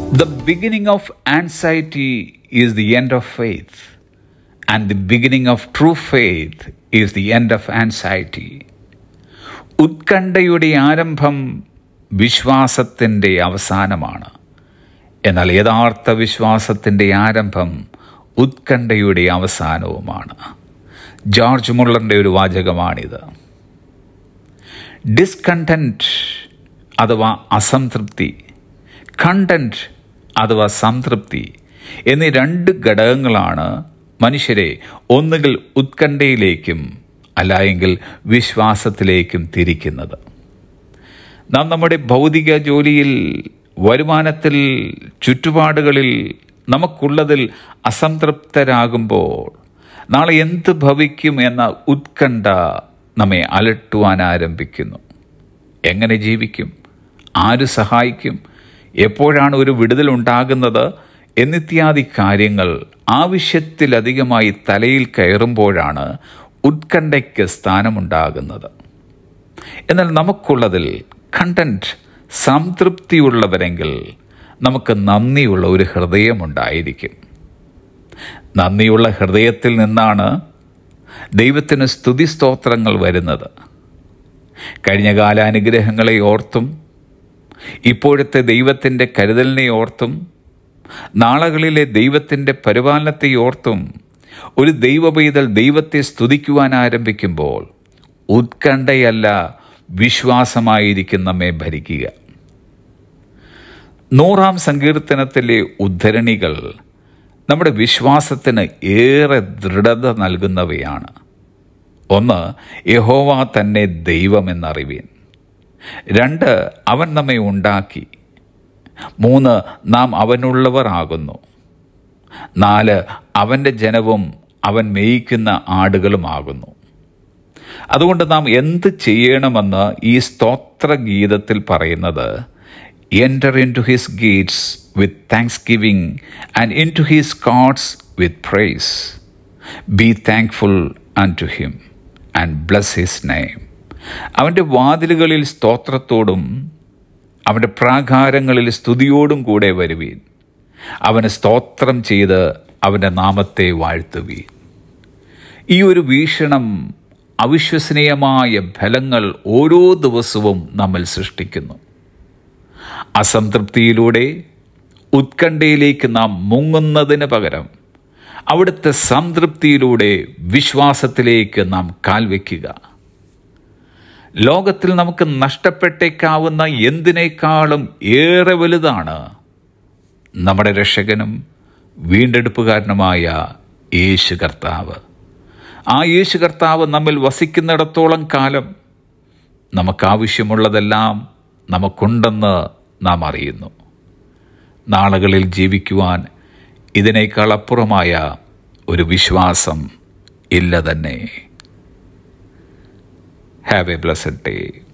The beginning of anxiety is the end of faith, and the beginning of true faith is the end of anxiety. ഉത്കണ്ഠയുടെ ആരംഭം വിശ്വാസത്തിൻ്റെ അവസാനമാണ് എന്നാൽ യഥാർത്ഥ വിശ്വാസത്തിൻ്റെ ആരംഭം ഉത്കണ്ഠയുടെ അവസാനവുമാണ് ജോർജ് മുള്ളറിൻ്റെ ഒരു വാചകമാണിത് ഡിസ്കണ്ടൻറ്റ് അഥവാ അസംതൃപ്തി കണ്ടൻറ്റ് അഥവാ സംതൃപ്തി എന്നീ രണ്ട് ഘടകങ്ങളാണ് മനുഷ്യരെ ഒന്നുകിൽ ഉത്കണ്ഠയിലേക്കും അല്ലായെങ്കിൽ വിശ്വാസത്തിലേക്കും തിരിക്കുന്നത് നാം നമ്മുടെ ഭൗതിക ജോലിയിൽ വരുമാനത്തിൽ ചുറ്റുപാടുകളിൽ നമുക്കുള്ളതിൽ അസംതൃപ്തരാകുമ്പോൾ നാളെ എന്ത് ഭവിക്കും എന്ന ഉത്കണ്ഠ നമ്മെ അലട്ടുവാൻ ആരംഭിക്കുന്നു എങ്ങനെ ജീവിക്കും ആര് സഹായിക്കും എപ്പോഴാണ് ഒരു വിടുതൽ ഉണ്ടാകുന്നത് എന്നിത്യാദി കാര്യങ്ങൾ ആവശ്യത്തിലധികമായി തലയിൽ കയറുമ്പോഴാണ് ഉത്കണ്ഠയ്ക്ക് സ്ഥാനമുണ്ടാകുന്നത് എന്നാൽ നമുക്കുള്ളതിൽ കണ്ടന്റ് സംതൃപ്തിയുള്ളവരെങ്കിൽ നമുക്ക് നന്ദിയുള്ള ഒരു ഹൃദയമുണ്ടായിരിക്കും നന്ദിയുള്ള ഹൃദയത്തിൽ നിന്നാണ് ദൈവത്തിന് സ്തുതി സ്തോത്രങ്ങൾ വരുന്നത് കഴിഞ്ഞ കാലാനുഗ്രഹങ്ങളെ ഓർത്തും ഇപ്പോഴത്തെ ദൈവത്തിൻ്റെ കരുതലിനെ ഓർത്തും നാളകളിലെ ദൈവത്തിൻ്റെ പരിപാലനത്തെ ഓർത്തും ഒരു ദൈവപൈതൽ ദൈവത്തെ സ്തുതിക്കുവാൻ ആരംഭിക്കുമ്പോൾ ഉത്കണ്ഠയല്ല വിശ്വാസമായിരിക്കും നമ്മെ ഭരിക്കുക നൂറാം സങ്കീർത്തനത്തിലെ ഉദ്ധരണികൾ നമ്മുടെ വിശ്വാസത്തിന് ഏറെ ദൃഢത നൽകുന്നവയാണ് ഒന്ന് യഹോവ തന്നെ ദൈവമെന്നറിവീൻ രണ്ട് അവൻ നമ്മെ ഉണ്ടാക്കി മൂന്ന് നാം അവനുള്ളവർ ആകുന്നു നാല് അവൻ്റെ ജനവും അവൻ മേയിക്കുന്ന ആടുകളുമാകുന്നു അതുകൊണ്ട് നാം എന്ത് ചെയ്യണമെന്ന് ഈ സ്തോത്ര ഗീതത്തിൽ പറയുന്നത് enter into his gates with thanksgiving and into his courts with praise be thankful and to him and bless his name അവൻ്റെ വാതിലുകളിൽ സ്തോത്രത്തോടും അവൻ്റെ പ്രാകാരങ്ങളിൽ സ്തുതിയോടും കൂടെ വരുവീൻ അവന് സ്തോത്രം ചെയ്ത് അവൻ്റെ നാമത്തെ വാഴ്ത്തുവീൻ ഈ ഒരു വീക്ഷണം അവിശ്വസനീയമായ ഫലങ്ങൾ ഓരോ ദിവസവും നമ്മൾ സൃഷ്ടിക്കുന്നു അസംതൃപ്തിയിലൂടെ ഉത്കണ്ഠയിലേക്ക് നാം മുങ്ങുന്നതിന് പകരം അവിടുത്തെ സംതൃപ്തിയിലൂടെ വിശ്വാസത്തിലേക്ക് നാം കാൽവെക്കുക ലോകത്തിൽ നമുക്ക് നഷ്ടപ്പെട്ടേക്കാവുന്ന എന്തിനേക്കാളും ഏറെ വലുതാണ് നമ്മുടെ രക്ഷകനും വീണ്ടെടുപ്പുകാരനുമായ യേശു കർത്താവ് ആ യേശു കർത്താവ് നമ്മിൽ വസിക്കുന്നിടത്തോളം കാലം നമുക്കാവശ്യമുള്ളതെല്ലാം നമുക്കുണ്ടെന്ന് നാം അറിയുന്നു നാളുകളിൽ ജീവിക്കുവാൻ ഇതിനേക്കാൾ അപ്പുറമായ ഒരു വിശ്വാസം ഇല്ല തന്നെ ഹാവ് എ ബ്ലസ്ഡ് ഡേ